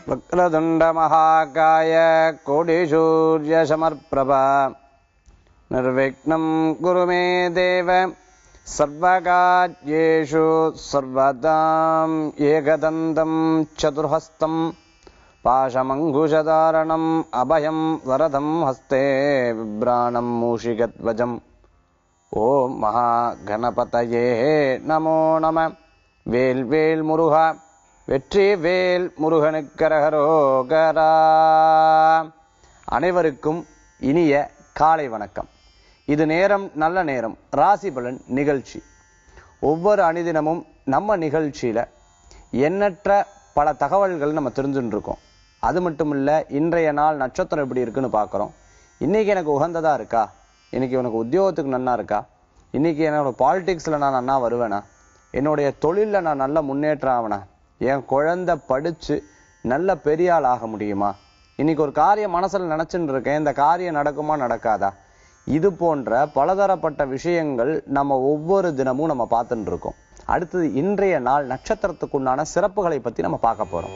वक्रतुण्डमहाकाय कोटिसूर्यसमर्प्रभा निर्विघ्नं कुरु मे देव सर्वकार्येषु सर्वदाम् एकदन्तं चतुर्हस्तं पाशमङ्कुशधारणम् अभयं वरदं हस्ते बिभ्राणं मूषिकध्वजम् ஓம் மகா கணபதையே நமோ நம வேல் வேல் முருகா வெற்றி வேல் முருகனுக்கரகரோகரா அனைவருக்கும் இனிய காலை வணக்கம் இது நேரம் நல்ல நேரம் ராசி பலன் நிகழ்ச்சி ஒவ்வொரு அணிதினமும் நம்ம நிகழ்ச்சியில எண்ணற்ற பல தகவல்கள் நம்ம தெரிஞ்சுட்டு இருக்கோம் அது மட்டும் இல்ல இன்றைய நாள் நட்சத்திரம் எப்படி இருக்குன்னு பார்க்குறோம் இன்னைக்கு எனக்கு உகந்ததா இருக்கா இன்னைக்கு உனக்கு உத்தியோகத்துக்கு நன்னா இருக்கா இன்னைக்கு என்னோட பாலிடிக்ஸ்ல நான் நன்னா வருவேனா என்னுடைய தொழில்ல நான் நல்ல முன்னேற்றம் ஆவனா என் குழந்தை படிச்சு நல்ல பெரிய ஆள் ஆக முடியுமா இன்னைக்கு ஒரு காரியம் மனசுல நினைச்சுட்டு இருக்கேன் இந்த காரியம் நடக்குமா நடக்காதா இது போன்ற பலதரப்பட்ட விஷயங்கள் நம்ம ஒவ்வொரு தினமும் நம்ம பார்த்துட்டு இருக்கோம் அடுத்தது இன்றைய நாள் நட்சத்திரத்துக்குண்டான சிறப்புகளை பத்தி நம்ம பார்க்க போறோம்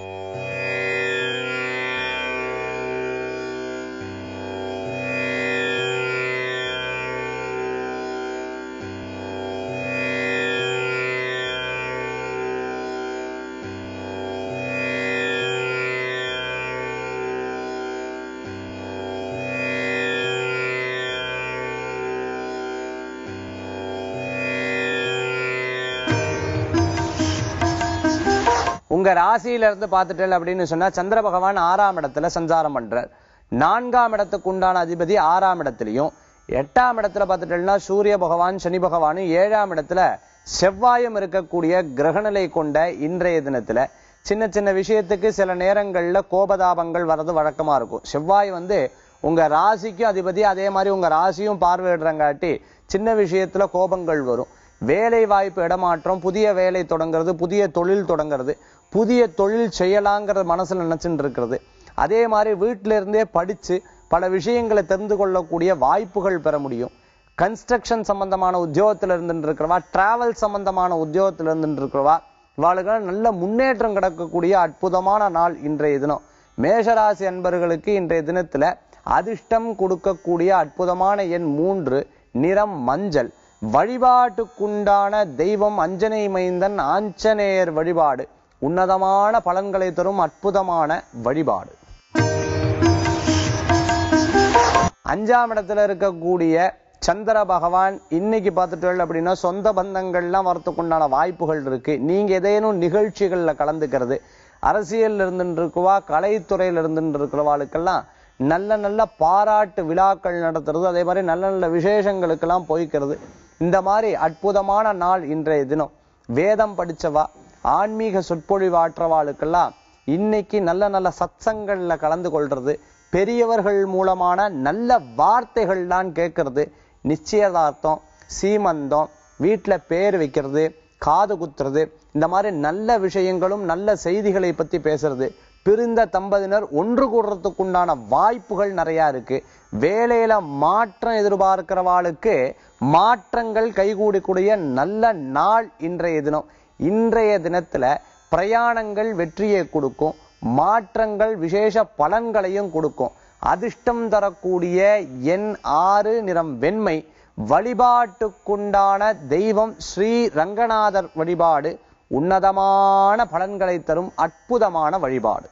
உங்க ராசியில இருந்து பார்த்துட்டேன் அப்படின்னு சொன்னா சந்திர பகவான் ஆறாம் இடத்துல சஞ்சாரம் பண்றார் நான்காம் இடத்துக்கு உண்டான அதிபதி ஆறாம் இடத்துலயும் எட்டாம் இடத்துல பார்த்துட்டேன்னா சூரிய பகவான் சனி பகவானும் ஏழாம் இடத்துல செவ்வாயும் இருக்கக்கூடிய கிரகநிலை கொண்ட இன்றைய தினத்துல சின்ன சின்ன விஷயத்துக்கு சில நேரங்கள்ல கோபதாபங்கள் வர்றது வழக்கமா இருக்கும் செவ்வாய் வந்து உங்க ராசிக்கும் அதிபதி அதே மாதிரி உங்க ராசியும் பார்வையிடுறங்காட்டி சின்ன விஷயத்துல கோபங்கள் வரும் வேலை வாய்ப்பு இடமாற்றம் புதிய வேலை தொடங்குறது புதிய தொழில் தொடங்குறது புதிய தொழில் செய்யலாங்கிறது மனசுல நினைச்சுட்டு இருக்கிறது அதே மாதிரி வீட்டில இருந்தே படிச்சு பல விஷயங்களை தெரிந்து கொள்ளக்கூடிய வாய்ப்புகள் பெற முடியும் கன்ஸ்ட்ரக்ஷன் சம்பந்தமான உத்தியோகத்துல இருந்துட்டு இருக்கிறவா டிராவல் சம்பந்தமான உத்தியோகத்துல இருந்துட்டு இருக்கிறவா இவாளுக்கு நல்ல முன்னேற்றம் கிடக்கக்கூடிய அற்புதமான நாள் இன்றைய தினம் மேஷராசி அன்பர்களுக்கு இன்றைய தினத்துல அதிர்ஷ்டம் கொடுக்கக்கூடிய அற்புதமான எண் மூன்று நிறம் மஞ்சள் வழிபாட்டுக்குண்டான தெய்வம் அஞ்சனை மைந்தன் ஆஞ்சநேயர் வழிபாடு உன்னதமான பலன்களை தரும் அற்புதமான வழிபாடு அஞ்சாம் இடத்துல இருக்கக்கூடிய சந்திர பகவான் இன்னைக்கு பார்த்துட்டு அப்படின்னா சொந்த பந்தங்கள்லாம் வரத்துக்குண்டான வாய்ப்புகள் இருக்கு நீங்க ஏதேனும் நிகழ்ச்சிகள்ல கலந்துக்கிறது அரசியல் இருந்துட்டு இருக்குவா கலைத்துறையில இருந்துட்டு இருக்கிறவாளுக்கெல்லாம் நல்ல நல்ல பாராட்டு விழாக்கள் நடத்துறது அதே மாதிரி நல்ல நல்ல விசேஷங்களுக்கெல்லாம் போய்க்கிறது இந்த மாதிரி அற்புதமான நாள் இன்றைய தினம் வேதம் படிச்சவா ஆன்மீக சொற்பொழிவாற்றவாளுக்கெல்லாம் இன்னைக்கு நல்ல நல்ல சத்சங்கள்ல கலந்து கொள்றது பெரியவர்கள் மூலமான நல்ல வார்த்தைகள்லாம் கேட்கறது நிச்சயதார்த்தம் சீமந்தம் வீட்டுல பேர் வைக்கிறது காது குத்துறது இந்த மாதிரி நல்ல விஷயங்களும் நல்ல செய்திகளை பத்தி பேசுறது பிரிந்த தம்பதியினர் ஒன்று கூடுறதுக்குண்டான வாய்ப்புகள் நிறைய இருக்கு வேலையில மாற்றம் எதிர்பார்க்கிறவாளுக்கு மாற்றங்கள் கைகூடக்கூடிய நல்ல நாள் இன்றைய தினம் இன்றைய தினத்துல பிரயாணங்கள் வெற்றியை கொடுக்கும் மாற்றங்கள் விசேஷ பலன்களையும் கொடுக்கும் அதிர்ஷ்டம் தரக்கூடிய எண் ஆறு நிறம் வெண்மை வழிபாட்டுக்குண்டான தெய்வம் ஸ்ரீ ரங்கநாதர் வழிபாடு உன்னதமான பலன்களை தரும் அற்புதமான வழிபாடு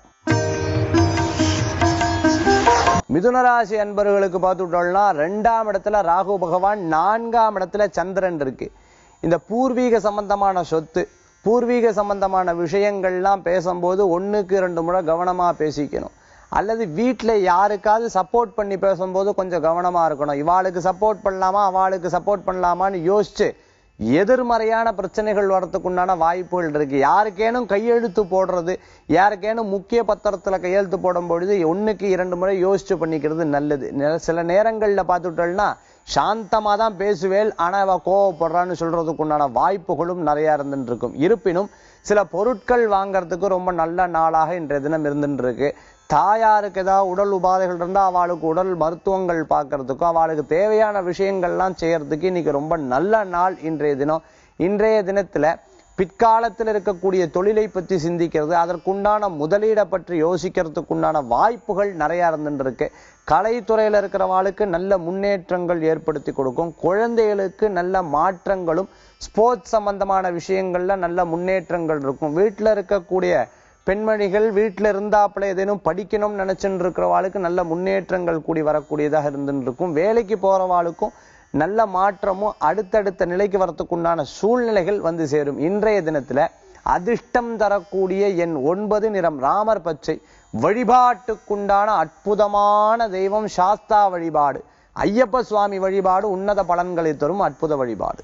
மிதுனராசி அன்பர்களுக்கு பார்த்துட்டோம்னா ரெண்டாம் இடத்துல ராகு பகவான் நான்காம் இடத்துல சந்திரன் இருக்கு இந்த பூர்வீக சம்பந்தமான சொத்து பூர்வீக சம்பந்தமான விஷயங்கள்லாம் பேசும்போது ஒண்ணுக்கு ரெண்டு முறை கவனமா பேசிக்கணும் அல்லது வீட்டுல யாருக்காவது சப்போர்ட் பண்ணி பேசும்போது கொஞ்சம் கவனமா இருக்கணும் இவாளுக்கு சப்போர்ட் பண்ணலாமா அவளுக்கு சப்போர்ட் பண்ணலாமான்னு யோசிச்சு எதிர்மறையான பிரச்சனைகள் வரத்துக்குண்டான வாய்ப்புகள் இருக்கு யாருக்கேனும் கையெழுத்து போடுறது யாருக்கேனும் முக்கிய பத்திரத்துல கையெழுத்து போடும் பொழுது ஒண்ணுக்கு இரண்டு முறை யோசிச்சு பண்ணிக்கிறது நல்லது நெ- சில நேரங்கள்ல பார்த்துட்டோம்னா சாந்தமா தான் பேசுவேல் ஆனா அவ கோவப்படுறான்னு சொல்றதுக்குண்டான வாய்ப்புகளும் நிறைய இருந்துட்டு இருக்கும் இருப்பினும் சில பொருட்கள் வாங்குறதுக்கு ரொம்ப நல்ல நாளாக இன்றைய தினம் இருந்துட்டு இருக்கு தாயாருக்கு ஏதாவது உடல் உபாதைகள் இருந்தா அவளுக்கு உடல் மருத்துவங்கள் பார்க்கறதுக்கும் அவளுக்கு தேவையான விஷயங்கள்லாம் செய்யறதுக்கு இன்னைக்கு ரொம்ப நல்ல நாள் இன்றைய தினம் இன்றைய தினத்துல பிற்காலத்தில் இருக்கக்கூடிய தொழிலை பற்றி சிந்திக்கிறது அதற்குண்டான முதலீடை பற்றி யோசிக்கிறதுக்குண்டான வாய்ப்புகள் நிறைய இருந்துட்டு இருக்கு கலைத்துறையில இருக்கிறவாளுக்கு நல்ல முன்னேற்றங்கள் ஏற்படுத்தி கொடுக்கும் குழந்தைகளுக்கு நல்ல மாற்றங்களும் ஸ்போர்ட்ஸ் சம்பந்தமான விஷயங்கள்ல நல்ல முன்னேற்றங்கள் இருக்கும் வீட்டுல இருக்கக்கூடிய பெண்மணிகள் வீட்டுல இருந்தாப்புல ஏதேனும் படிக்கணும்னு நினைச்சுட்டு இருக்கிறவாளுக்கு நல்ல முன்னேற்றங்கள் கூடி வரக்கூடியதாக இருந்துட்டு இருக்கும் வேலைக்கு போறவாளுக்கும் நல்ல மாற்றமும் அடுத்தடுத்த நிலைக்கு வரத்துக்குண்டான சூழ்நிலைகள் வந்து சேரும் இன்றைய தினத்துல அதிர்ஷ்டம் தரக்கூடிய என் ஒன்பது நிறம் ராமர் பச்சை வழிபாட்டுக்குண்டான அற்புதமான தெய்வம் சாஸ்தா வழிபாடு ஐயப்ப சுவாமி வழிபாடு உன்னத பலன்களை தரும் அற்புத வழிபாடு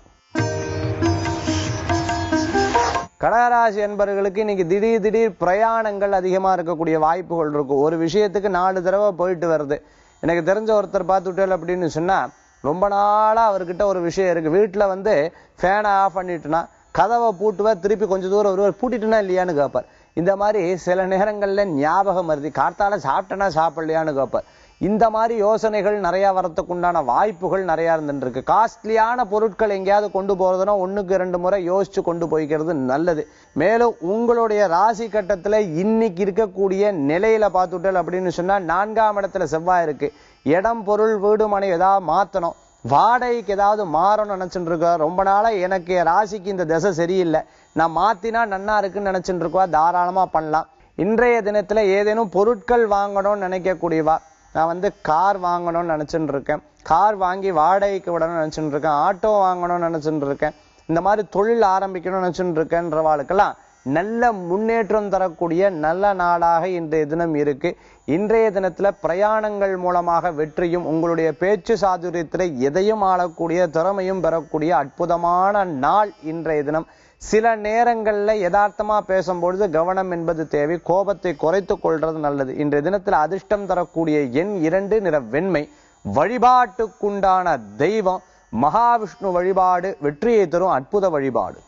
கடகராசி என்பவர்களுக்கு இன்னைக்கு திடீர் திடீர் பிரயாணங்கள் அதிகமா இருக்கக்கூடிய வாய்ப்புகள் இருக்கும் ஒரு விஷயத்துக்கு நாலு தடவை போயிட்டு வருது எனக்கு தெரிஞ்ச ஒருத்தர் பார்த்துட்டேன் அப்படின்னு சொன்னா ரொம்ப நாளா அவர்கிட்ட ஒரு விஷயம் இருக்கு வீட்டுல வந்து ஃபேனை ஆஃப் பண்ணிட்டுனா கதவை பூட்டுவார் திருப்பி கொஞ்சம் தூரம் வருவார் பூட்டிட்டுனா இல்லையான்னு கேட்பார் இந்த மாதிரி சில நேரங்கள்ல ஞாபகம் வருது கார்த்தால சாப்பிட்டனா சாப்பிடலையான்னு கேட்பார் இந்த மாதிரி யோசனைகள் நிறைய வரத்துக்கு உண்டான வாய்ப்புகள் நிறைய இருந்துட்டு இருக்கு காஸ்ட்லியான பொருட்கள் எங்கேயாவது கொண்டு போறதுன்னா ஒண்ணுக்கு இரண்டு முறை யோசிச்சு கொண்டு போய்க்கிறது நல்லது மேலும் உங்களுடைய ராசி கட்டத்துல இன்னைக்கு இருக்கக்கூடிய நிலையில பார்த்துட்டல் அப்படின்னு சொன்னா நான்காம் இடத்துல செவ்வாய் இருக்கு இடம் பொருள் வீடு மனை ஏதாவது மாத்தணும் வாடகைக்கு ஏதாவது மாறணும்னு நினைச்சுட்டு இருக்கா ரொம்ப நாளா எனக்கு என் ராசிக்கு இந்த திசை சரியில்லை நான் மாத்தினா நன்னா இருக்குன்னு நினைச்சுட்டு இருக்கா தாராளமா பண்ணலாம் இன்றைய தினத்துல ஏதேனும் பொருட்கள் வாங்கணும்னு நினைக்கக்கூடியவா நான் வந்து கார் வாங்கணும்னு நினைச்சுட்டு இருக்கேன் கார் வாங்கி வாடகைக்கு விடணும்னு நினைச்சுட்டு இருக்கேன் ஆட்டோ வாங்கணும்னு நினைச்சுட்டு இருக்கேன் இந்த மாதிரி தொழில் ஆரம்பிக்கணும்னு நினைச்சுட்டு இருக்கேன்றவாளுக்கெல்லாம் நல்ல முன்னேற்றம் தரக்கூடிய நல்ல நாளாக இன்றைய தினம் இருக்கு இன்றைய தினத்துல பிரயாணங்கள் மூலமாக வெற்றியும் உங்களுடைய பேச்சு சாதுரியத்துல எதையும் ஆளக்கூடிய திறமையும் பெறக்கூடிய அற்புதமான நாள் இன்றைய தினம் சில நேரங்கள்ல யதார்த்தமா பேசும்பொழுது கவனம் என்பது தேவை கோபத்தை குறைத்துக் கொள்றது நல்லது இன்றைய தினத்துல அதிர்ஷ்டம் தரக்கூடிய எண் இரண்டு நிற வெண்மை வழிபாட்டுக்குண்டான தெய்வம் மகாவிஷ்ணு வழிபாடு வெற்றியை தரும் அற்புத வழிபாடு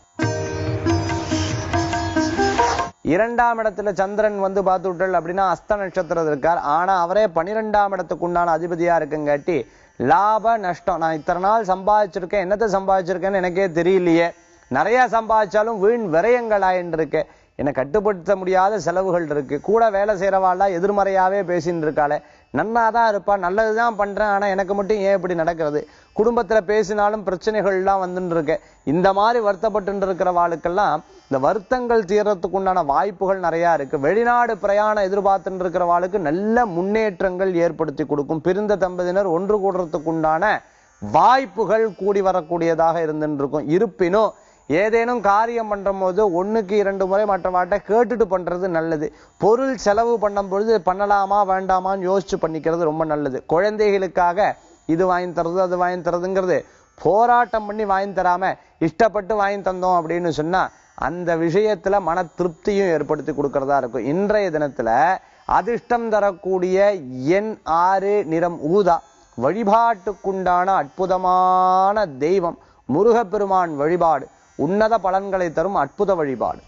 இரண்டாம் இடத்துல சந்திரன் வந்து பார்த்துட்டல் அப்படின்னா அஸ்த நட்சத்திரம் இருக்கார் ஆனா அவரே பன்னிரெண்டாம் இடத்துக்கு உண்டான அதிபதியா இருக்குங்காட்டி லாப நஷ்டம் நான் இத்தனை நாள் சம்பாதிச்சிருக்கேன் என்னத்தை சம்பாதிச்சிருக்கேன்னு எனக்கே தெரியலையே நிறைய சம்பாதிச்சாலும் வீண் விரயங்கள் ஆயின்னு என்னை கட்டுப்படுத்த முடியாத செலவுகள் இருக்கு கூட வேலை செய்யறவாள்லாம் எதிர்மறையாவே பேசின்னு இருக்காளே நன்னா தான் இருப்பா நல்லதுதான் பண்றேன் ஆனா எனக்கு மட்டும் ஏன் இப்படி நடக்கிறது குடும்பத்துல பேசினாலும் பிரச்சனைகள்லாம் வந்துட்டு இருக்கு இந்த மாதிரி வருத்தப்பட்டு இருக்கிறவாளுக்கெல்லாம் இந்த வருத்தங்கள் தீர்றதுக்கு உண்டான வாய்ப்புகள் நிறைய இருக்கு வெளிநாடு பிரயாணம் எதிர்பார்த்துட்டு இருக்கிறவாளுக்கு நல்ல முன்னேற்றங்கள் ஏற்படுத்தி கொடுக்கும் பிரிந்த தம்பதியினர் ஒன்று கூடுறதுக்கு உண்டான வாய்ப்புகள் கூடி வரக்கூடியதாக இருந்துட்டு இருக்கும் இருப்பினும் ஏதேனும் காரியம் பண்ணும் போது ஒண்ணுக்கு இரண்டு முறை மற்றவாட்ட கேட்டுட்டு பண்றது நல்லது பொருள் செலவு பண்ணும் பொழுது பண்ணலாமா வேண்டாமான்னு யோசிச்சு பண்ணிக்கிறது ரொம்ப நல்லது குழந்தைகளுக்காக இது வாங்கி தரது அது வாங்கி தரதுங்கிறது போராட்டம் பண்ணி வாங்கி தராம இஷ்டப்பட்டு வாங்கி தந்தோம் அப்படின்னு சொன்னா அந்த விஷயத்துல மன திருப்தியும் ஏற்படுத்தி கொடுக்கறதா இருக்கும் இன்றைய தினத்துல அதிர்ஷ்டம் தரக்கூடிய எண் ஆறு நிறம் ஊதா வழிபாட்டுக்குண்டான அற்புதமான தெய்வம் முருகப்பெருமான் வழிபாடு உன்னத பலன்களை தரும் அற்புத வழிபாடு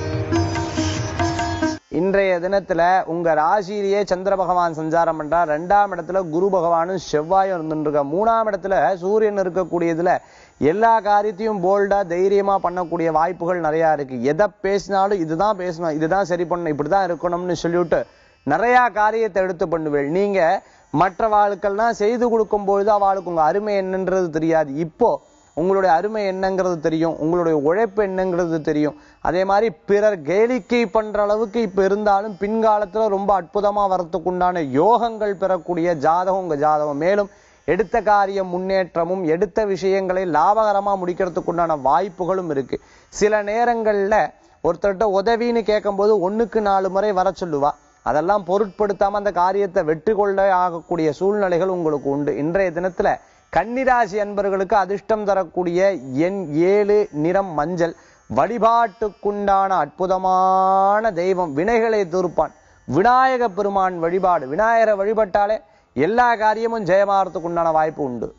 இன்றைய தினத்துல உங்க ராசியிலேயே சந்திர பகவான் சஞ்சாரம் பண்றார் ரெண்டாம் இடத்துல குரு பகவானும் செவ்வாயும் இருந்துருக்க மூணாம் இடத்துல சூரியன் இருக்கக்கூடியதுல எல்லா காரியத்தையும் போல்டா தைரியமா பண்ணக்கூடிய வாய்ப்புகள் நிறைய இருக்கு எதை பேசினாலும் இதுதான் பேசணும் இதுதான் சரி பண்ணணும் இப்படிதான் இருக்கணும்னு சொல்லிவிட்டு நிறைய காரியத்தை எடுத்து பண்ணுவேள் நீங்க மற்ற வாழ்க்கெல்லாம் செய்து கொடுக்கும் பொழுது அவளுக்கு உங்க அருமை என்னன்றது தெரியாது இப்போ உங்களுடைய அருமை என்னங்கிறது தெரியும் உங்களுடைய உழைப்பு என்னங்கிறது தெரியும் அதே மாதிரி பிறர் கேளிக்கை பண்ற அளவுக்கு இப்ப இருந்தாலும் பின்காலத்துல ரொம்ப அற்புதமா வரத்துக்குண்டான யோகங்கள் பெறக்கூடிய ஜாதகம் உங்க ஜாதகம் மேலும் எடுத்த காரியம் முன்னேற்றமும் எடுத்த விஷயங்களை லாபகரமா முடிக்கிறதுக்குண்டான வாய்ப்புகளும் இருக்கு சில நேரங்கள்ல ஒருத்தர்கிட்ட உதவின்னு கேட்கும்போது ஒண்ணுக்கு நாலு முறை வர சொல்லுவா அதெல்லாம் பொருட்படுத்தாம அந்த காரியத்தை வெற்றி கொள்ள ஆகக்கூடிய சூழ்நிலைகள் உங்களுக்கு உண்டு இன்றைய தினத்துல கன்னிராசி அன்பர்களுக்கு அதிர்ஷ்டம் தரக்கூடிய எண் ஏழு நிறம் மஞ்சள் வழிபாட்டுக்குண்டான அற்புதமான தெய்வம் வினைகளை தீர்ப்பான் விநாயக பெருமான் வழிபாடு விநாயகரை வழிபட்டாலே எல்லா காரியமும் ஜெயமாறதுக்கு உண்டான வாய்ப்பு உண்டு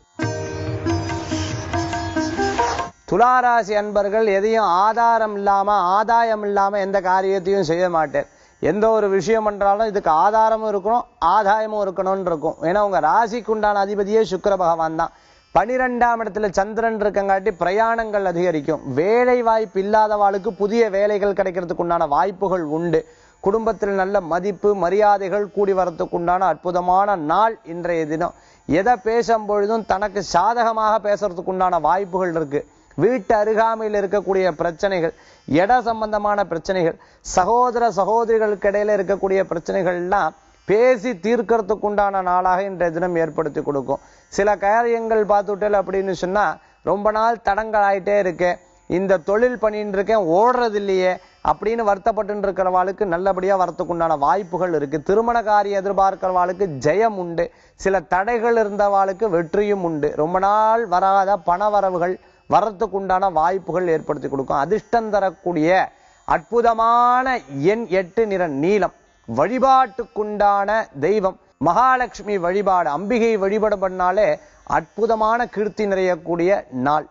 துளாராசி அன்பர்கள் எதையும் ஆதாரம் இல்லாம ஆதாயம் இல்லாம எந்த காரியத்தையும் செய்ய மாட்டேன் எந்த ஒரு விஷயம் பண்றாலும் இதுக்கு ஆதாரமும் இருக்கணும் ஆதாயமும் இருக்கணும்னு இருக்கும் ஏன்னா உங்க ராசிக்கு உண்டான அதிபதியே சுக்கிர பகவான் தான் பனிரெண்டாம் இடத்துல சந்திரன் இருக்கங்காட்டி பிரயாணங்கள் அதிகரிக்கும் வேலை வாய்ப்பு இல்லாதவாளுக்கு புதிய வேலைகள் கிடைக்கிறதுக்கு உண்டான வாய்ப்புகள் உண்டு குடும்பத்தில் நல்ல மதிப்பு மரியாதைகள் கூடி வரத்துக்கு உண்டான அற்புதமான நாள் இன்றைய தினம் எதை பேசும் பொழுதும் தனக்கு சாதகமாக பேசுறதுக்கு உண்டான வாய்ப்புகள் இருக்கு வீட்டு அருகாமையில் இருக்கக்கூடிய பிரச்சனைகள் இட சம்பந்தமான பிரச்சனைகள் சகோதர சகோதரிகளுக்கு இடையில இருக்கக்கூடிய பிரச்சனைகள்லாம் பேசி தீர்க்கறதுக்கு உண்டான நாளாக இன்றைய தினம் ஏற்படுத்தி கொடுக்கும் சில காரியங்கள் பார்த்துட்டல் அப்படின்னு சொன்னா ரொம்ப நாள் தடங்கள் ஆயிட்டே இருக்கேன் இந்த தொழில் பண்ணிட்டு இருக்கேன் ஓடுறது இல்லையே அப்படின்னு வருத்தப்பட்டு இருக்கிறவாளுக்கு நல்லபடியா வரத்துக்கு உண்டான வாய்ப்புகள் இருக்கு திருமண காரியம் எதிர்பார்க்கிறவாளுக்கு ஜெயம் உண்டு சில தடைகள் இருந்தவாளுக்கு வெற்றியும் உண்டு ரொம்ப நாள் வராத பண வரவுகள் வரத்துக்கு உண்டான வாய்ப்புகள் ஏற்படுத்தி கொடுக்கும் அதிர்ஷ்டம் தரக்கூடிய அற்புதமான எண் எட்டு நிற நீலம் வழிபாட்டுக்குண்டான தெய்வம் மகாலட்சுமி வழிபாடு அம்பிகை வழிபாடு பண்ணாலே அற்புதமான கீர்த்தி நிறையக்கூடிய நாள்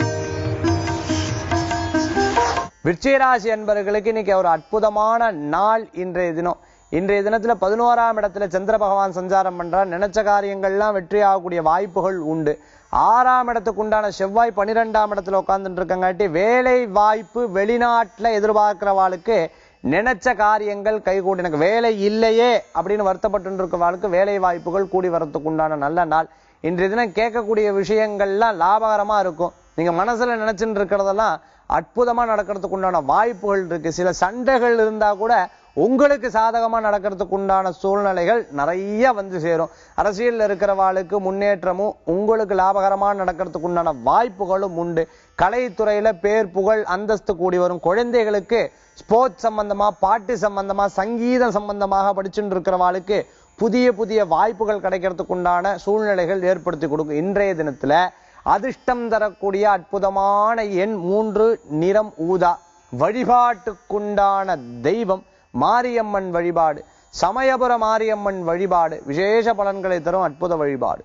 விருச்சிகராசி அன்பர்களுக்கு இன்னைக்கு ஒரு அற்புதமான நாள் இன்றைய தினம் இன்றைய தினத்துல பதினோராம் இடத்துல சந்திர பகவான் சஞ்சாரம் பண்றார் நினைச்ச காரியங்கள்லாம் வெற்றி ஆகக்கூடிய வாய்ப்புகள் உண்டு ஆறாம் இடத்துக்கு உண்டான செவ்வாய் பன்னிரெண்டாம் இடத்துல உட்கார்ந்துட்டு இருக்கங்காட்டி வேலை வாய்ப்பு வெளிநாட்டுல எதிர்பார்க்கிறவாளுக்கு நினைச்ச காரியங்கள் கைகூடி எனக்கு வேலை இல்லையே அப்படின்னு வருத்தப்பட்டு இருக்கிறவாளுக்கு வேலை வாய்ப்புகள் கூடி வரத்துக்கு உண்டான நல்ல நாள் இன்றைய தினம் கேட்கக்கூடிய விஷயங்கள்லாம் லாபகரமா இருக்கும் நீங்க மனசுல நினைச்சுட்டு இருக்கிறதெல்லாம் அற்புதமா நடக்கிறதுக்கு உண்டான வாய்ப்புகள் இருக்கு சில சண்டைகள் இருந்தா கூட உங்களுக்கு சாதகமா நடக்கிறதுக்கு உண்டான சூழ்நிலைகள் நிறைய வந்து சேரும் அரசியல்ல இருக்கிறவாளுக்கு முன்னேற்றமும் உங்களுக்கு லாபகரமா நடக்கிறதுக்கு உண்டான வாய்ப்புகளும் உண்டு கலைத்துறையில பேர் புகழ் அந்தஸ்து கூடி வரும் குழந்தைகளுக்கு ஸ்போர்ட்ஸ் சம்பந்தமா பாட்டு சம்பந்தமா சங்கீதம் சம்பந்தமாக படிச்சுட்டு இருக்கிறவாளுக்கு புதிய புதிய வாய்ப்புகள் கிடைக்கிறதுக்கு உண்டான சூழ்நிலைகள் ஏற்படுத்தி கொடுக்கும் இன்றைய தினத்துல அதிர்ஷ்டம் தரக்கூடிய அற்புதமான எண் மூன்று நிறம் ஊதா வழிபாட்டுக்குண்டான தெய்வம் மாரியம்மன் வழிபாடு சமயபுர மாரியம்மன் வழிபாடு விசேஷ பலன்களை தரும் அற்புத வழிபாடு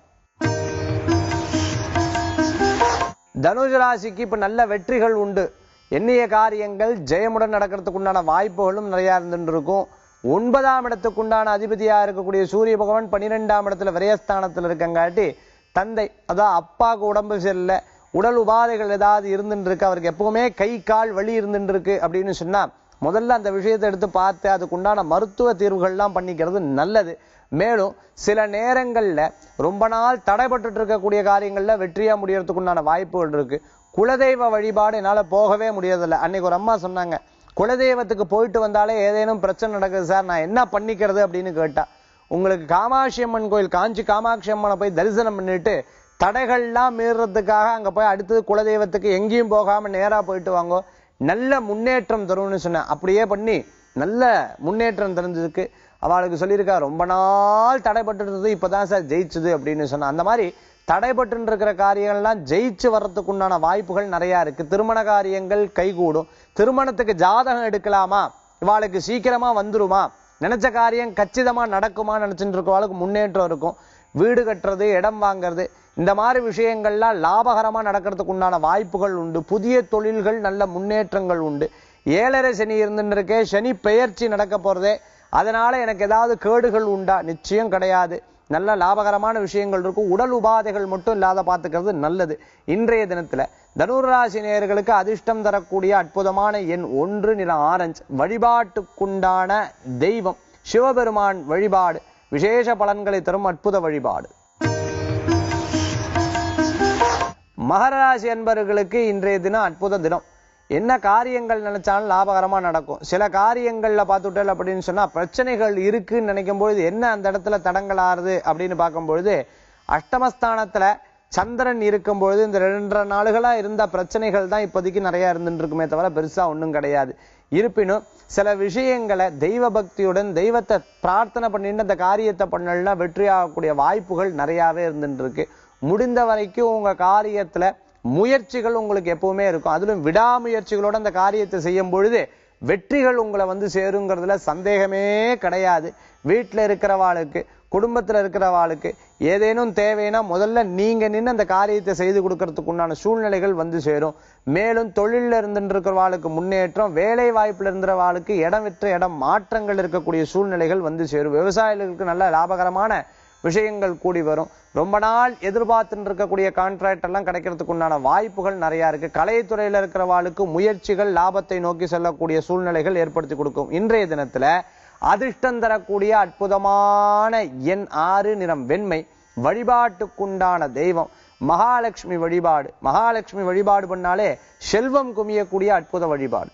தனுஷ ராசிக்கு இப்ப நல்ல வெற்றிகள் உண்டு எண்ணிய காரியங்கள் ஜெயமுடன் நடக்கிறதுக்கு உண்டான வாய்ப்புகளும் நிறைய இருந்துட்டு இருக்கும் ஒன்பதாம் இடத்துக்குண்டான அதிபதியா இருக்கக்கூடிய சூரிய பகவான் பன்னிரெண்டாம் இடத்துல விரயஸ்தானத்துல இருக்கங்காட்டி தந்தை அதான் அப்பாவுக்கு உடம்பு சரியில்லை உடல் உபாதைகள் ஏதாவது இருந்துட்டு இருக்கு அவருக்கு எப்பவுமே கை கால் வலி இருந்துட்டு இருக்கு அப்படின்னு சொன்னா முதல்ல அந்த விஷயத்தை எடுத்து பார்த்து அதுக்குண்டான மருத்துவ தீர்வுகள்லாம் பண்ணிக்கிறது நல்லது மேலும் சில நேரங்கள்ல ரொம்ப நாள் தடைபட்டுட்டு இருக்கக்கூடிய காரியங்கள்ல வெற்றியா முடியறதுக்கு உண்டான வாய்ப்புகள் இருக்கு குலதெய்வ வழிபாடு என்னால போகவே முடியறதில்ல அன்னைக்கு ஒரு அம்மா சொன்னாங்க குலதெய்வத்துக்கு போயிட்டு வந்தாலே ஏதேனும் பிரச்சனை நடக்குது சார் நான் என்ன பண்ணிக்கிறது அப்படின்னு கேட்டா உங்களுக்கு காமாட்சி அம்மன் கோயில் காஞ்சி காமாட்சி அம்மனை போய் தரிசனம் பண்ணிட்டு தடைகள்லாம் மீறுறதுக்காக அங்க போய் அடுத்தது குலதெய்வத்துக்கு எங்கேயும் போகாம நேரா போயிட்டு வாங்கோ நல்ல முன்னேற்றம் தரும்னு சொன்னேன் அப்படியே பண்ணி நல்ல முன்னேற்றம் தெரிஞ்சதுக்கு அவளுக்கு சொல்லியிருக்கா ரொம்ப நாள் தடைப்பட்டு இருந்தது இப்பதான் சார் ஜெயிச்சுது அப்படின்னு சொன்னா அந்த மாதிரி தடைபட்டு இருக்கிற காரியங்கள்லாம் ஜெயிச்சு வர்றதுக்கு உண்டான வாய்ப்புகள் நிறைய இருக்கு திருமண காரியங்கள் கைகூடும் திருமணத்துக்கு ஜாதகம் எடுக்கலாமா இவாளுக்கு சீக்கிரமா வந்துருமா நினைச்ச காரியம் கச்சிதமா நடக்குமா நினைச்சுட்டு இருக்கவாளுக்கு முன்னேற்றம் இருக்கும் வீடு கட்டுறது இடம் வாங்குறது இந்த மாதிரி விஷயங்கள்லாம் லாபகரமா நடக்கிறதுக்கு உண்டான வாய்ப்புகள் உண்டு புதிய தொழில்கள் நல்ல முன்னேற்றங்கள் உண்டு ஏழரை சனி இருந்துட்டு இருக்கே சனி பெயர்ச்சி நடக்க போறதே அதனால எனக்கு ஏதாவது கேடுகள் உண்டா நிச்சயம் கிடையாது நல்ல லாபகரமான விஷயங்கள் இருக்கும் உடல் உபாதைகள் மட்டும் இல்லாத பார்த்துக்கிறது நல்லது இன்றைய தினத்துல தனுராசி நேயர்களுக்கு அதிர்ஷ்டம் தரக்கூடிய அற்புதமான எண் ஒன்று நிற ஆரஞ்சு வழிபாட்டுக்குண்டான தெய்வம் சிவபெருமான் வழிபாடு விசேஷ பலன்களை தரும் அற்புத வழிபாடு மகராசி அன்பர்களுக்கு இன்றைய தினம் அற்புத தினம் என்ன காரியங்கள் நினைச்சாலும் லாபகரமா நடக்கும் சில காரியங்கள்ல பார்த்துட்டல் அப்படின்னு சொன்னா பிரச்சனைகள் இருக்குன்னு நினைக்கும் பொழுது என்ன அந்த இடத்துல தடங்கள் ஆறுது அப்படின்னு பார்க்கும் பொழுது அஷ்டமஸ்தானத்துல சந்திரன் இருக்கும் பொழுது இந்த ரெண்டரை நாளுகளா இருந்த பிரச்சனைகள் தான் இப்போதைக்கு நிறைய இருந்துட்டு இருக்குமே தவிர பெருசா ஒண்ணும் கிடையாது இருப்பினும் சில விஷயங்களை தெய்வ பக்தியுடன் தெய்வத்தை பிரார்த்தனை பண்ணிட்டு அந்த காரியத்தை பண்ணலன்னா வெற்றி ஆகக்கூடிய வாய்ப்புகள் நிறையாவே இருந்துட்டு இருக்கு முடிந்த வரைக்கும் உங்க காரியத்துல முயற்சிகள் உங்களுக்கு எப்பவுமே இருக்கும் அதிலும் விடாமுயற்சிகளோட அந்த காரியத்தை செய்யும் பொழுது வெற்றிகள் உங்களை வந்து சேருங்கிறதுல சந்தேகமே கிடையாது வீட்டுல இருக்கிறவாளுக்கு குடும்பத்துல இருக்கிறவாளுக்கு ஏதேனும் தேவைன்னா முதல்ல நீங்க நின்று அந்த காரியத்தை செய்து கொடுக்கறதுக்கு உண்டான சூழ்நிலைகள் வந்து சேரும் மேலும் தொழில்ல இருந்துட்டு இருக்கிறவாளுக்கு முன்னேற்றம் வேலை வாய்ப்புல இருந்தவாளுக்கு இடம் விற்ற இடம் மாற்றங்கள் இருக்கக்கூடிய சூழ்நிலைகள் வந்து சேரும் விவசாயிகளுக்கு நல்ல லாபகரமான விஷயங்கள் கூடி வரும் ரொம்ப நாள் எதிர்பார்த்துட்டு இருக்கக்கூடிய கான்ட்ராக்ட் எல்லாம் கிடைக்கிறதுக்கு உண்டான வாய்ப்புகள் நிறைய இருக்கு கலைத்துறையில இருக்கிறவாளுக்கு முயற்சிகள் லாபத்தை நோக்கி செல்லக்கூடிய சூழ்நிலைகள் ஏற்படுத்தி கொடுக்கும் இன்றைய தினத்துல அதிர்ஷ்டம் தரக்கூடிய அற்புதமான எண் ஆறு நிறம் வெண்மை வழிபாட்டுக்குண்டான தெய்வம் மகாலட்சுமி வழிபாடு மகாலட்சுமி வழிபாடு பண்ணாலே செல்வம் குமியக்கூடிய அற்புத வழிபாடு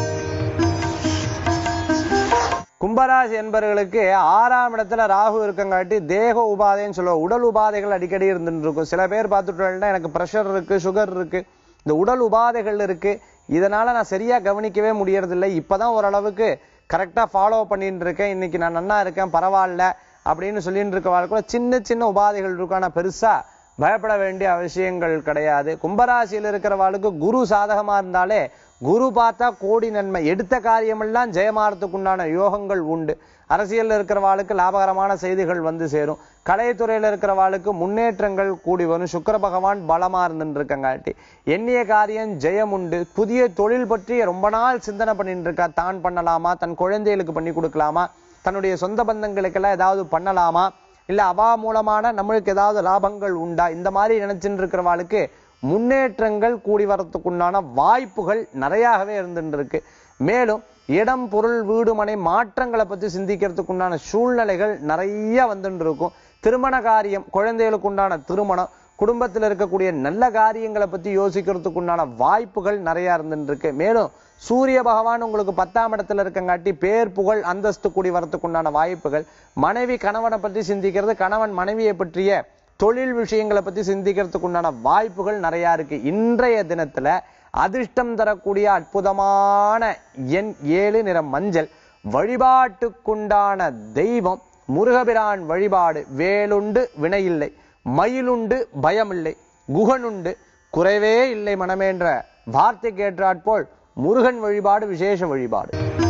கும்பராசி என்பவர்களுக்கு ஆறாம் இடத்துல ராகு இருக்கங்காட்டி தேக உபாதைன்னு சொல்லுவோம் உடல் உபாதைகள் அடிக்கடி இருந்துட்டு இருக்கும் சில பேர் பார்த்துட்டோம்னா எனக்கு பிரஷர் இருக்கு சுகர் இருக்கு இந்த உடல் உபாதைகள் இருக்கு இதனால நான் சரியா கவனிக்கவே முடியறதில்லை இப்பதான் ஓரளவுக்கு கரெக்டா ஃபாலோ பண்ணிட்டு இருக்கேன் இன்னைக்கு நான் நன்னா இருக்கேன் பரவாயில்ல அப்படின்னு சொல்லிட்டு இருக்கவாள் கூட சின்ன சின்ன உபாதைகள் இருக்கும் ஆனா பெருசா பயப்பட வேண்டிய அவசியங்கள் கிடையாது கும்பராசியில் இருக்கிறவாளுக்கு குரு சாதகமா இருந்தாலே குரு பார்த்தா கோடி நன்மை எடுத்த காரியமெல்லாம் ஜெயமாறதுக்கு உண்டான யோகங்கள் உண்டு அரசியல்ல இருக்கிறவாளுக்கு லாபகரமான செய்திகள் வந்து சேரும் கலைத்துறையில இருக்கிறவாளுக்கு முன்னேற்றங்கள் கூடி வரும் சுக்கிர பகவான் பலமா இருந்துட்டு இருக்கங்காட்டி எண்ணிய காரியம் ஜெயம் உண்டு புதிய தொழில் பற்றி ரொம்ப நாள் சிந்தனை பண்ணிட்டு இருக்கா தான் பண்ணலாமா தன் குழந்தைகளுக்கு பண்ணி கொடுக்கலாமா தன்னுடைய சொந்த பந்தங்களுக்கெல்லாம் ஏதாவது பண்ணலாமா இல்ல அவா மூலமான நம்மளுக்கு ஏதாவது லாபங்கள் உண்டா இந்த மாதிரி நினைச்சுட்டு இருக்கிறவாளுக்கு முன்னேற்றங்கள் கூடி வரத்துக்குண்டான வாய்ப்புகள் நிறையாகவே இருந்துட்டு இருக்கு மேலும் இடம் பொருள் வீடு மனை மாற்றங்களை பத்தி சிந்திக்கிறதுக்கு உண்டான சூழ்நிலைகள் நிறைய வந்துட்டு இருக்கும் திருமண காரியம் குழந்தைகளுக்கு உண்டான திருமணம் குடும்பத்தில் இருக்கக்கூடிய நல்ல காரியங்களை பத்தி யோசிக்கிறதுக்கு உண்டான வாய்ப்புகள் நிறைய இருந்துட்டு இருக்கு மேலும் சூரிய பகவான் உங்களுக்கு பத்தாம் இடத்துல இருக்கங்காட்டி பேர் புகழ் அந்தஸ்து கூடி வரத்துக்கு உண்டான வாய்ப்புகள் மனைவி கணவனை பற்றி சிந்திக்கிறது கணவன் மனைவியை பற்றிய தொழில் விஷயங்களை பத்தி சிந்திக்கிறதுக்கு உண்டான வாய்ப்புகள் நிறைய இருக்கு இன்றைய தினத்துல அதிர்ஷ்டம் தரக்கூடிய அற்புதமான எண் ஏழு நிறம் மஞ்சள் வழிபாட்டுக்குண்டான தெய்வம் முருகபிரான் வழிபாடு வேலுண்டு வினையில்லை மயிலுண்டு பயமில்லை குகனுண்டு குறைவே இல்லை மனமேன்ற வார்த்தை கேட்டாற்போல் முருகன் வழிபாடு விசேஷ வழிபாடு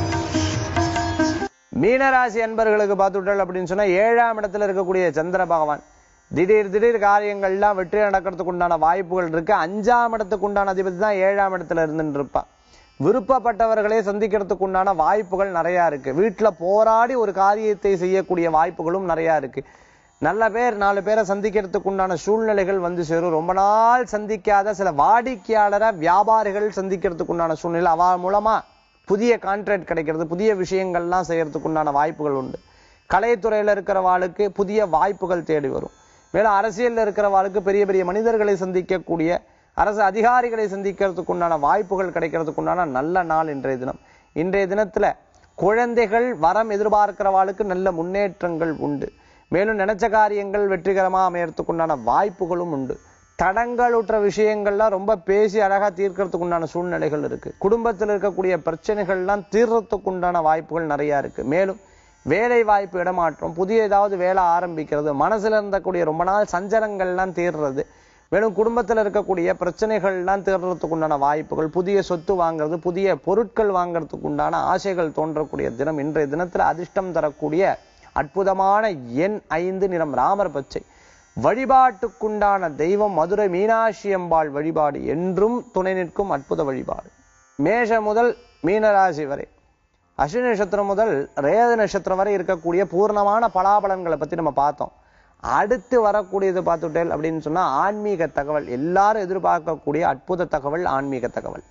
மீனராசி அன்பர்களுக்கு பார்த்துட்டல் அப்படின்னு சொன்னா ஏழாம் இடத்துல இருக்கக்கூடிய சந்திர பகவான் திடீர் திடீர் காரியங்கள்லாம் வெற்றி நடக்கிறதுக்கு உண்டான வாய்ப்புகள் இருக்கு அஞ்சாம் இடத்துக்கு உண்டான அதிபதி தான் ஏழாம் இடத்துல இருந்துட்டு இருப்பா விருப்பப்பட்டவர்களே சந்திக்கிறதுக்கு உண்டான வாய்ப்புகள் நிறைய இருக்கு வீட்டுல போராடி ஒரு காரியத்தை செய்யக்கூடிய வாய்ப்புகளும் நிறைய இருக்கு நல்ல பேர் நாலு பேரை சந்திக்கிறதுக்கு உண்டான சூழ்நிலைகள் வந்து சேரும் ரொம்ப நாள் சந்திக்காத சில வாடிக்கையாளரை வியாபாரிகள் சந்திக்கிறதுக்கு உண்டான சூழ்நிலை அவ மூலமா புதிய கான்ட்ராக்ட் கிடைக்கிறது புதிய விஷயங்கள்லாம் செய்யறதுக்கு உண்டான வாய்ப்புகள் உண்டு கலைத்துறையில இருக்கிறவாளுக்கு புதிய வாய்ப்புகள் தேடி வரும் மேலும் அரசியல்ல இருக்கிறவாளுக்கு பெரிய பெரிய மனிதர்களை சந்திக்கக்கூடிய அரசு அதிகாரிகளை சந்திக்கிறதுக்கு உண்டான வாய்ப்புகள் கிடைக்கிறதுக்கு உண்டான நல்ல நாள் இன்றைய தினம் இன்றைய தினத்துல குழந்தைகள் வரம் எதிர்பார்க்கிறவாளுக்கு நல்ல முன்னேற்றங்கள் உண்டு மேலும் நினைச்ச காரியங்கள் வெற்றிகரமா அமையறதுக்கு உண்டான வாய்ப்புகளும் உண்டு தடங்களுற்ற விஷயங்கள்லாம் ரொம்ப பேசி அழகா தீர்க்கறதுக்கு உண்டான சூழ்நிலைகள் இருக்கு குடும்பத்தில் இருக்கக்கூடிய பிரச்சனைகள்லாம் தீர்றதுக்கு உண்டான வாய்ப்புகள் நிறைய இருக்கு மேலும் வேலை வாய்ப்பு இடமாற்றம் புதிய ஏதாவது வேலை ஆரம்பிக்கிறது மனசுல இருந்தக்கூடிய ரொம்ப நாள் சஞ்சலங்கள்லாம் தீர்றது மேலும் குடும்பத்தில் இருக்கக்கூடிய பிரச்சனைகள்லாம் தீர்றதுக்கு உண்டான வாய்ப்புகள் புதிய சொத்து வாங்குறது புதிய பொருட்கள் வாங்குறதுக்கு உண்டான ஆசைகள் தோன்றக்கூடிய தினம் இன்றைய தினத்துல அதிர்ஷ்டம் தரக்கூடிய அற்புதமான எண் ஐந்து நிறம் ராமர் பச்சை வழிபாட்டுக்குண்டான தெய்வம் மதுரை மீனாட்சி அம்பாள் வழிபாடு என்றும் துணை நிற்கும் அற்புத வழிபாடு மேஷ முதல் மீனராசி வரை அஸ்வினி நட்சத்திரம் முதல் ரேத நட்சத்திரம் வரை இருக்கக்கூடிய பூர்ணமான பலாபலன்களை பத்தி நம்ம பார்த்தோம் அடுத்து வரக்கூடியது பார்த்துட்டேல் அப்படின்னு சொன்னா ஆன்மீக தகவல் எல்லாரும் எதிர்பார்க்கக்கூடிய அற்புத தகவல் ஆன்மீக தகவல்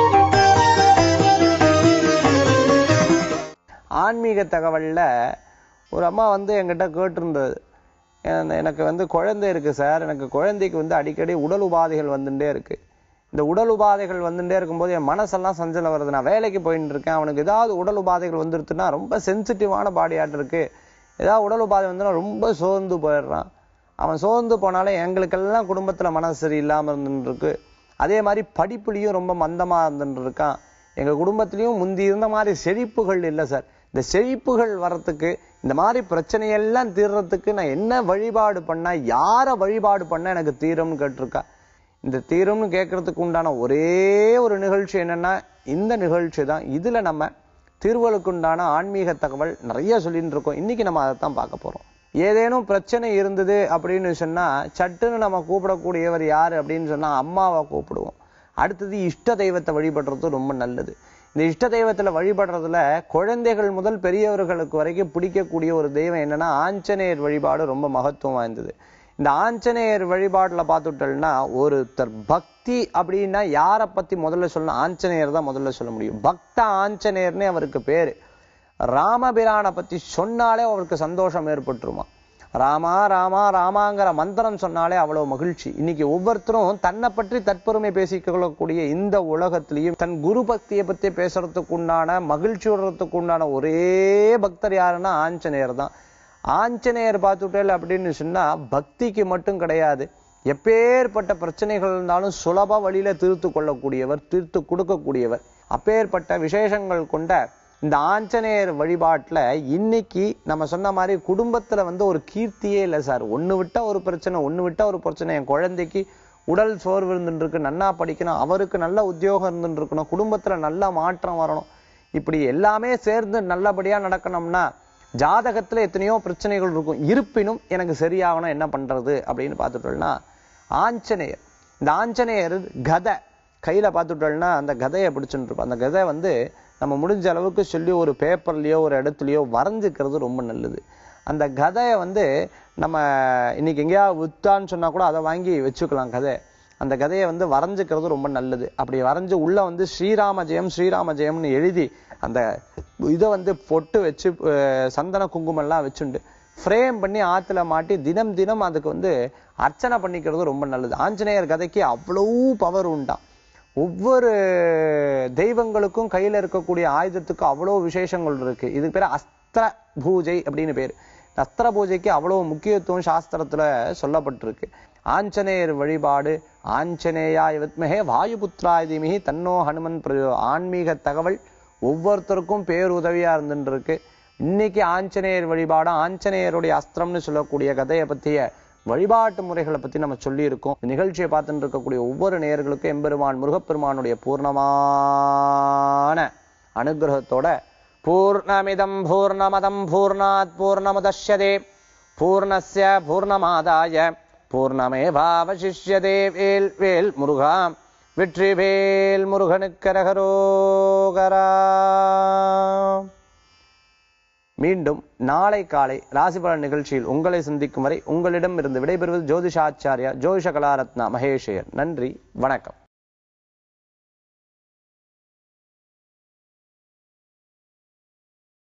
ஆன்மீக தகவல்ல ஒரு அம்மா வந்து என்கிட்ட கேட்டிருந்தது என- எனக்கு வந்து குழந்தை இருக்கு சார் எனக்கு குழந்தைக்கு வந்து அடிக்கடி உடல் உபாதைகள் வந்துட்டே இருக்கு இந்த உடல் உபாதைகள் வந்துட்டே இருக்கும்போது என் மனசெல்லாம் சஞ்சலம் வருது நான் வேலைக்கு போயிட்டு இருக்கேன் அவனுக்கு ஏதாவது உடல் உபாதைகள் வந்துருச்சுன்னா ரொம்ப சென்சிட்டிவான பாடியாட்டு இருக்கு ஏதாவது உடல் உபாதை வந்துன்னா ரொம்ப சோர்ந்து போயிடுறான் அவன் சோர்ந்து போனாலே எங்களுக்கெல்லாம் குடும்பத்துல மனசு சரியில்லாம இருந்துட்டு இருக்கு அதே மாதிரி படிப்புலயும் ரொம்ப மந்தமா இருந்துட்டு இருக்கான் எங்க குடும்பத்திலயும் முந்தி இருந்த மாதிரி செழிப்புகள் இல்லை சார் இந்த செழிப்புகள் வரத்துக்கு இந்த மாதிரி பிரச்சனையெல்லாம் தீர்றதுக்கு நான் என்ன வழிபாடு பண்ணா யார வழிபாடு பண்ணா எனக்கு தீரும்னு கேட்டிருக்கா இந்த தீரும்னு கேட்கறதுக்கு உண்டான ஒரே ஒரு நிகழ்ச்சி என்னன்னா இந்த நிகழ்ச்சி தான் இதுல நம்ம தீர்வுகளுக்கு உண்டான ஆன்மீக தகவல் நிறைய சொல்லிட்டு இருக்கோம் இன்னைக்கு நம்ம அதைத்தான் பார்க்க போறோம் ஏதேனும் பிரச்சனை இருந்தது அப்படின்னு சொன்னா சட்டுன்னு நம்ம கூப்பிடக்கூடியவர் யாரு அப்படின்னு சொன்னா அம்மாவை கூப்பிடுவோம் அடுத்தது இஷ்ட தெய்வத்தை வழிபடுறது ரொம்ப நல்லது இந்த இஷ்ட தெய்வத்துல வழிபடுறதுல குழந்தைகள் முதல் பெரியவர்களுக்கு வரைக்கும் பிடிக்கக்கூடிய ஒரு தெய்வம் என்னன்னா ஆஞ்சநேயர் வழிபாடு ரொம்ப மகத்துவம் வாய்ந்தது இந்த ஆஞ்சநேயர் வழிபாடுல பார்த்துட்டோம்னா ஒருத்தர் பக்தி அப்படின்னா யாரை பத்தி முதல்ல சொல்லணும் ஆஞ்சநேயர் தான் முதல்ல சொல்ல முடியும் பக்த ஆஞ்சநேயர்னே அவருக்கு பேரு ராமபிரானை பத்தி சொன்னாலே அவருக்கு சந்தோஷம் ஏற்பட்டுருமா ராமா ராமா ராமாங்கிற மந்திரம் சொன்னாலே அவ்வளவு மகிழ்ச்சி இன்னைக்கு ஒவ்வொருத்தரும் தன்னை பற்றி தற்பெருமை பேசிக் கொள்ளக்கூடிய இந்த உலகத்திலையும் தன் குரு பக்தியை பத்தி பேசுறதுக்கு உண்டான மகிழ்ச்சி விடுறதுக்கு உண்டான ஒரே பக்தர் யாருன்னா ஆஞ்சநேயர் தான் ஆஞ்சநேயர் பார்த்துட்டேல் அப்படின்னு சொன்னா பக்திக்கு மட்டும் கிடையாது எப்பேற்பட்ட பிரச்சனைகள் இருந்தாலும் சுலப வழியில தீர்த்து கொள்ளக்கூடியவர் தீர்த்து கொடுக்கக்கூடியவர் அப்பேற்பட்ட விசேஷங்கள் கொண்ட இந்த ஆஞ்சநேயர் வழிபாட்டுல இன்னைக்கு நம்ம சொன்ன மாதிரி குடும்பத்துல வந்து ஒரு கீர்த்தியே இல்லை சார் ஒண்ணு விட்டா ஒரு பிரச்சனை ஒண்ணு விட்டா ஒரு பிரச்சனை என் குழந்தைக்கு உடல் சோர்வு இருந்துட்டு இருக்கு நன்னா படிக்கணும் அவருக்கு நல்ல உத்தியோகம் இருந்துட்டு இருக்கணும் குடும்பத்துல நல்ல மாற்றம் வரணும் இப்படி எல்லாமே சேர்ந்து நல்லபடியா நடக்கணும்னா ஜாதகத்துல எத்தனையோ பிரச்சனைகள் இருக்கும் இருப்பினும் எனக்கு சரியாகணும் என்ன பண்றது அப்படின்னு பார்த்துட்டோம்னா ஆஞ்சநேயர் இந்த ஆஞ்சநேயர் கதை கையில பார்த்துட்டோம்னா அந்த கதையை பிடிச்சுட்டு இருப்போம் அந்த கதை வந்து நம்ம முடிஞ்ச அளவுக்கு சொல்லி ஒரு பேப்பர்லயோ ஒரு இடத்துலயோ வரைஞ்சுக்கிறது ரொம்ப நல்லது அந்த கதையை வந்து நம்ம இன்னைக்கு எங்கேயாவது வித்தான்னு சொன்னா கூட அதை வாங்கி வச்சுக்கலாம் கதை அந்த கதையை வந்து வரைஞ்சுக்கிறது ரொம்ப நல்லது அப்படி வரைஞ்சு உள்ள வந்து ஸ்ரீராம ஜெயம் ஸ்ரீராம ஜெயம்னு எழுதி அந்த இதை வந்து பொட்டு வச்சு அஹ், சந்தன குங்குமம் எல்லாம் வச்சுண்டு ஃப்ரேம் பண்ணி ஆத்துல மாட்டி தினம் தினம் அதுக்கு வந்து அர்ச்சனை பண்ணிக்கிறது ரொம்ப நல்லது ஆஞ்சநேயர் கதைக்கு அவ்வளவு பவர் உண்டாம் ஒவ்வொரு தெய்வங்களுக்கும் கையில இருக்கக்கூடிய ஆயுதத்துக்கு அவ்வளவு விசேஷங்கள் இருக்கு இது பேர் அஸ்திர பூஜை அப்படின்னு பேரு இந்த அஸ்திர பூஜைக்கு அவ்வளவு முக்கியத்துவம் சாஸ்திரத்துல சொல்லப்பட்டிருக்கு ஆஞ்சநேயர் வழிபாடு ஆஞ்சநேயாய வித்மகே வாயுபுத்ராய தீமிகி தன்னோ ஹனுமன் பிரயோ ஆன்மீக தகவல் ஒவ்வொருத்தருக்கும் பேருதவியா இருந்துட்டு இருக்கு இன்னைக்கு ஆஞ்சநேயர் வழிபாடு ஆஞ்சநேயருடைய அஸ்திரம்னு சொல்லக்கூடிய கதையை பத்திய வழிபாட்டு முறைகளை பத்தி நம்ம சொல்லி இருக்கோம் இந்த நிகழ்ச்சியை பார்த்துட்டு இருக்கக்கூடிய ஒவ்வொரு நேயர்களுக்கும் எம்பெருமான் முருகப்பெருமானுடைய பூர்ணமான அனுகிரகத்தோட பூர்ணமிதம் பூர்ணமதம் பூர்ணாத் பூர்ணமுதஷ்யதே பூர்ணஸ்ய பூர்ணமாதாய பூர்ணமேவாவசிஷ்யதே வேல் வேல் முருகா வெற்றி வேல் முருகனுக்கரகரோகரா மீண்டும் நாளை காலை ராசிபலன் நிகழ்ச்சியில் உங்களை சந்திக்கும் வரை உங்களிடம் இருந்து விடைபெறுவது ஜோதிஷாச்சாரியா ஜோதிஷ கலாரத்னா மகேஷயர் நன்றி வணக்கம்